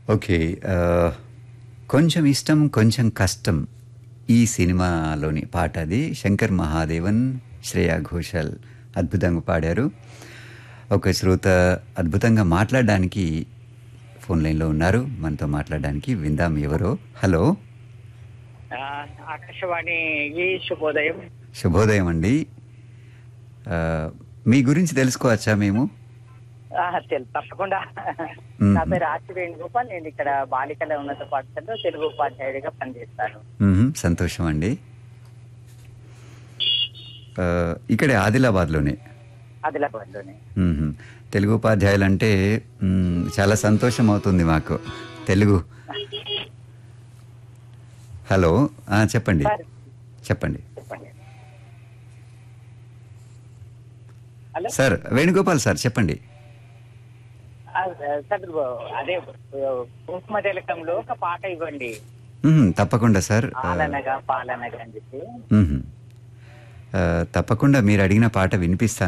Okay ఆ, కొంచెం ఇష్టం కొంచెం కష్టం ఈ సినిమాలోని పాట అది శంకర్ మహాదేవన్ శ్రేయా ఘోషాల్ అద్భుతంగా పాడారు ఒక శ్రోత అద్భుతంగా మాట్లాడడానికి ఫోన్ లైన్లో ఉన్నారు మనతో మాట్లాడడానికి విందాం ఎవరో హలో ఆ, ఆకాశవాణి ఈ శుభోదయం శుభోదయం అండి ఆ, మీ గురించి తెలుసుకోవచ్చా మేము ఆ, తెలు- తప్పకుండా మ్మ్. నా పేరు ఆర్చి వేణుగోపాల్ నేను ఇక్కడ బాలికల ఉన్నత పాఠశాలలో తెలుగు ఉపాధ్యాయుడిగా పనిచేస్తాను మ్మ్, సంతోషం అండి ఆ, ఇక్కడే ఆదిలాబాద్లోనే ఆదిలాబాద్ లోనే మ్మ్. తెలుగు ఉపాధ్యాయులు అంటే మ్మ్, చాలా సంతోషం అవుతుంది మాకు తెలుగు హలో ఆ, చెప్పండి సార్ చెప్పండి చెప్పండి హలో సార్ వేణుగోపాల్ సార్ చెప్పండి ఆ, సార్ అదే కుంకుమ తిలకంలో ఒక పాట ఇవ్వండి మ్మ్, తప్పకుండా సార్ ఆ, పాలనగా పాలనగా అని చెప్పి మ్మ్. ఆ, తప్పకుండా మీరు అడిగిన పాట వినిపిస్తాను